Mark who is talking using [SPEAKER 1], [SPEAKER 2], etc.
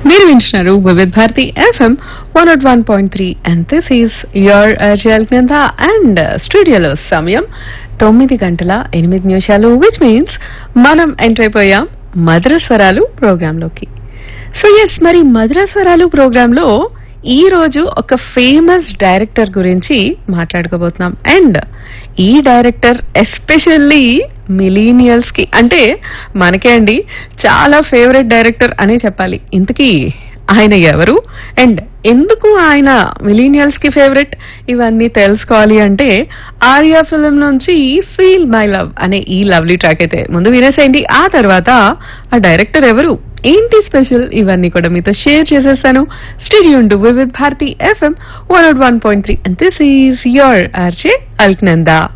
[SPEAKER 1] మీరు వింటున్నారు Vividh Bharati FM one naught one point three and this is your కింద and స్టూడియోలో సమయం తొమ్మిది గంటల ఎనిమిది నిమిషాలు విచ్ మీన్స్ మనం ఎంటర్ అయిపోయాం మధుర స్వరాలు ప్రోగ్రాంలోకి సో ఎస్ మరి మధుర స్వరాలు ప్రోగ్రాంలో ఈ రోజు ఒక ఫేమస్ డైరెక్టర్ గురించి మాట్లాడుకోబోతున్నాం అండ్ ఈ డైరెక్టర్ ఎస్పెషల్లీ మిలీనియల్స్ కి అంటే మనకే అండి చాలా ఫేవరెట్ డైరెక్టర్ అనే చెప్పాలి ఇంతకీ ఆయన ఎవరు అండ్ ఎందుకు ఆయన మిలీనియల్స్ కి ఫేవరెట్ ఇవన్నీ తెలుసుకోవాలి అంటే ఆర్యా ఫిలిం నుంచి ఫీల్ మై లవ్ అనే ఈ లవ్లీ ట్రాక్ అయితే ముందు వినేసేయండి ఆ తర్వాత ఆ డైరెక్టర్ ఎవరు ఏంటి స్పెషల్ ఇవన్నీ కూడా మీతో షేర్ చేసేస్తాను stay tuned to with Bharati FM one one point three and this is your RJ Alaknanda